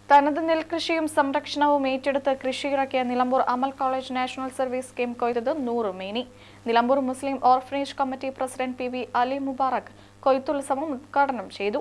തനത് നെൽകൃഷിയും സംരക്ഷണവും ഏറ്റെടുത്ത് കൃഷിയിറക്കിയ Nilambur Amal college national service scheme കൊയ്തത് നൂറ് മേനി Nilambur Muslim orphanage committee president P V Ali Mubarak കൊയ്ത്തുത്സവം ഉദ്ഘാടനം ചെയ്തു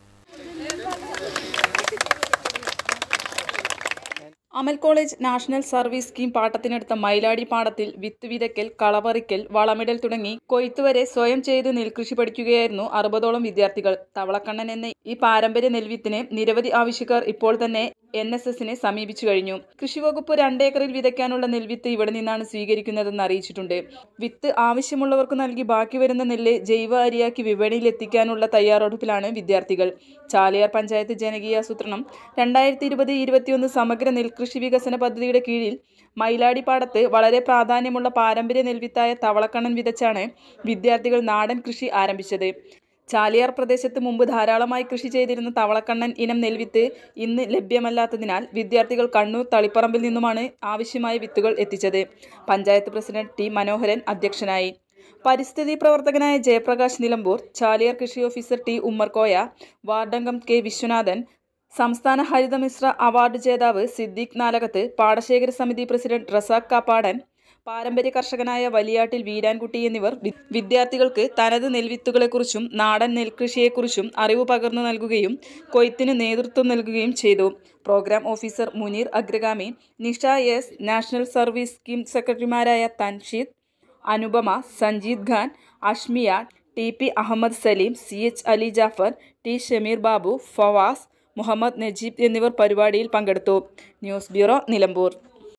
Amal college national service scheme പാട്ടത്തിനെടുത്ത മൈലാടി പാടത്തിൽ വിത്ത് വിതയ്ക്കൽ കളപറിക്കൽ വളമിടൽ തുടങ്ങി കൊയ്ത്തുവരെ സ്വയം ചെയ്ത് നെൽകൃഷി പഠിക്കുകയായിരുന്നു അറുപതോളം വിദ്യാർത്ഥികൾ തവളക്കണ്ണൻ എന്ന ഈ പാരമ്പര്യ നെൽവിത്തിന് നിരവധി ആവശ്യക്കാർ ഇപ്പോൾ തന്നെ എൻ എസ് എസിനെ സമീപിച്ചു കഴിഞ്ഞു കൃഷിവകുപ്പ് രണ്ടേക്കറിൽ വിതയ്ക്കാനുള്ള നെൽവിത്ത് ഇവിടെ നിന്നാണ് സ്വീകരിക്കുന്നതെന്ന് അറിയിച്ചിട്ടുണ്ട് വിത്ത് ആവശ്യമുള്ളവർക്ക് നൽകി ബാക്കി വരുന്ന നെല്ല് ജൈവ അരിയാക്കി വിപണിയിൽ എത്തിക്കാനുള്ള തയ്യാറെടുപ്പിലാണ് വിദ്യാർത്ഥികൾ ചാലിയാർ പഞ്ചായത്ത് ജനകീയാസൂത്രണം രണ്ടായിരത്തി ഇരുപത് ഇരുപത്തിയൊന്ന് സമഗ്ര നെൽകൃഷി വികസന പദ്ധതിയുടെ കീഴിൽ മയിലാടിപ്പാടത്ത് വളരെ പ്രാധാന്യമുള്ള പാരമ്പര്യ നെൽവിത്തായ തവളക്കണ്ണൻ വിതച്ചാണ് വിദ്യാർത്ഥികൾ നാടൻ കൃഷി ആരംഭിച്ചത് ചാലിയാർ പ്രദേശത്ത് മുമ്പ് ധാരാളമായി കൃഷി ചെയ്തിരുന്ന തവളക്കണ്ണൻ ഇനം നെൽവിത്ത് ഇന്ന് ലഭ്യമല്ലാത്തതിനാൽ വിദ്യാർത്ഥികൾ കണ്ണൂർ തളിപ്പറമ്പിൽ നിന്നുമാണ് ആവശ്യമായ വിത്തുകൾ എത്തിച്ചത് പഞ്ചായത്ത് പ്രസിഡന്റ് ടി മനോഹരൻ അധ്യക്ഷനായി പരിസ്ഥിതി പ്രവർത്തകനായ ജയപ്രകാശ് നിലമ്പൂർ ചാലിയാർ കൃഷി ഓഫീസർ ടി ഉമ്മർകോയ വാർഡംഗം കെ വിശ്വനാഥൻ സംസ്ഥാന ഹരിതമിശ്ര അവാർഡ് ജേതാവ് സിദ്ദീഖ് നാലകത്ത് പാടശേഖര സമിതി പ്രസിഡന്റ് റസാഖ് കാപ്പാടൻ പാരമ്പര്യ കർഷകനായ വലിയാട്ടിൽ വീരാൻകുട്ടി എന്നിവർ വി- വിദ്യാർത്ഥികൾക്ക് തനത് നെൽവിത്തുകളെക്കുറിച്ചും നാടൻ നെൽകൃഷിയെക്കുറിച്ചും അറിവ് പകർന്നു നൽകുകയും കൊയ്ത്തിന് നേതൃത്വം നൽകുകയും ചെയ്തു programme officer Muneer Agragami Nisha S national service scheme സെക്രട്ടറിമാരായ Thanseed Anupama Sanjeeth Khan Ashmiya T P Ahammed Saleem C H Ali Jafar T Shameer Babu Fawas Muhammed Najeeb എന്നിവർ പരിപാടിയിൽ പങ്കെടുത്തു ന്യൂസ് ബ്യൂറോ നിലമ്പൂർ